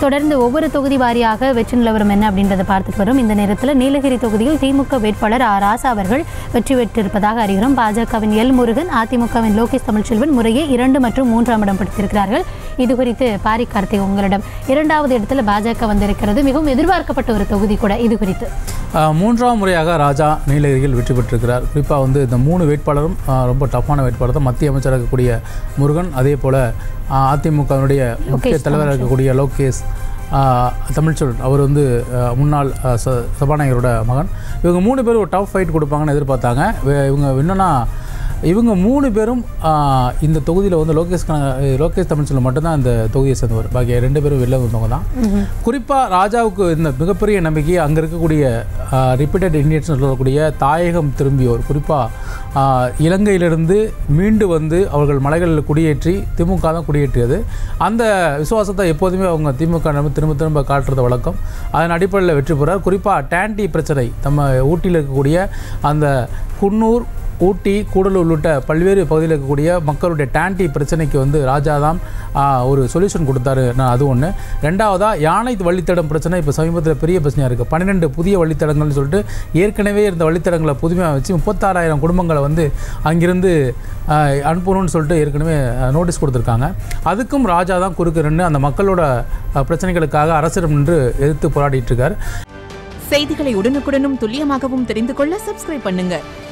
தொடர்ந்து ஒவ்வொரு தொகுதி வாரியாக வெற்றி நிலவரம் என்ன அப்படின்றத பார்த்துட்டு வரும் இந்த நேரத்தில் நீலகிரி தொகுதியில் திமுக வேட்பாளர் ஆர் ராசா அவர்கள் வெற்றி பெற்றிருப்பதாக அறிகிறோம் பாஜகவின் எல் முருகன் அதிமுகவின் லோகேஷ் தமிழ்ச்செல்வன் முறையே இரண்டு மற்றும் மூன்றாம் இடம் பிடித்திருக்கிறார்கள் இது குறித்து பாரி கார்த்திக் உங்களிடம் இரண்டாவது இடத்துல பாஜக வந்திருக்கிறது மிகவும் எதிர்பார்க்கப்பட்ட ஒரு தொகுதி கூட இது குறித்து ஆஹ் மூன்றாம் முறையாக ராஜா நீலகிரியில் வெற்றி பெற்றிருக்கிறார் குறிப்பாக வந்து இந்த மூணு வேட்பாளரும் ஆஹ் ரொம்ப டஃப்பான வேட்பாளர் தான் மத்திய அமைச்சராக இருக்கக்கூடிய முருகன் அதே போல் அதிமுகவினுடைய முக்கிய தலைவராக இருக்கக்கூடிய லோகேஷ் ஆஹ் தமிழ்ச்செல்வன் அவர் வந்து ஆஹ் முன்னாள் ஆஹ் ச- சபாநாயகரோட மகன் இவங்க மூணு பேரும் ஒரு டஃப் ஃபைட் கொடுப்பாங்கன்னு எதிர்பார்த்தாங்க வே- இவங்க என்னன்னா இவங்க மூணு பேரும் ஆஹ், இந்த தொகுதியில் வந்து லோகேஷ் கன- லோகேஷ் தமிழ்ச்செல்வன் மட்டும்தான் இந்த தொகுதியை சேர்ந்தவர் பாக்கி ரெண்டு பேரும் வெளில வந்தவங்க தான் குறிப்பாக ராஜாவுக்கு இந்த மிகப்பெரிய நம்பிக்கை அங்கே இருக்கக்கூடிய ரிப்பீட்டட் இந்தியன்ஸ் சொல்லக்கூடிய தாயகம் திரும்பியோர் குறிப்பாக இலங்கையிலிருந்து மீண்டு வந்து அவர்கள் மலைகளில் குடியேற்றி திமுக தான் குடியேற்றியது அந்த விசுவாசத்தை எப்போதுமே அவங்க திமுக நம்ம திரும்ப திரும்ப காட்டுறது வழக்கம் அதன் அடிப்படையில் வெற்றி பெறார் குறிப்பாக டேண்டி பிரச்சனை நம்ம ஊட்டியில் இருக்கக்கூடிய அந்த குன்னூர் ஊட்டி கூடலூர் உள்ளிட்ட பல்வேறு பகுதியில் இருக்கக்கூடிய மக்களுடைய டேண்டி பிரச்சனைக்கு வந்து ராஜா தான் ஆஹ், ஒரு சொல்யூஷன் கொடுத்தாரு நான் அது ஒன்று ரெண்டாவதாக யானை வழித்தடம் பிரச்சனை இப்போ சமீபத்தில் பெரிய பிரச்சனையாக இருக்குது பன்னிரெண்டு புதிய வழித்தடங்கள்னு சொல்லிட்டு ஏற்கனவே இருந்த வழித்தடங்களை புதுமையாக வச்சு முப்பத்தாறாயிரம் குடும்பங்களை வந்து அங்கிருந்து ஆஹ், அனுப்பணும்னு சொல்லிட்டு ஏற்கனவே நோட்டீஸ் கொடுத்துருக்காங்க அதுக்கும் ராஜா தான் குறுக்கு நின்று அந்த மக்களோட ஆஹ், பிரச்சனைகளுக்காக அரசிடம் நின்று எதிர்த்து போராடிட்டு இருக்கார் செய்திகளை உடனுக்குடனும் துல்லியமாகவும் தெரிந்து கொள்ள சப்ஸ்கிரைப் பண்ணுங்க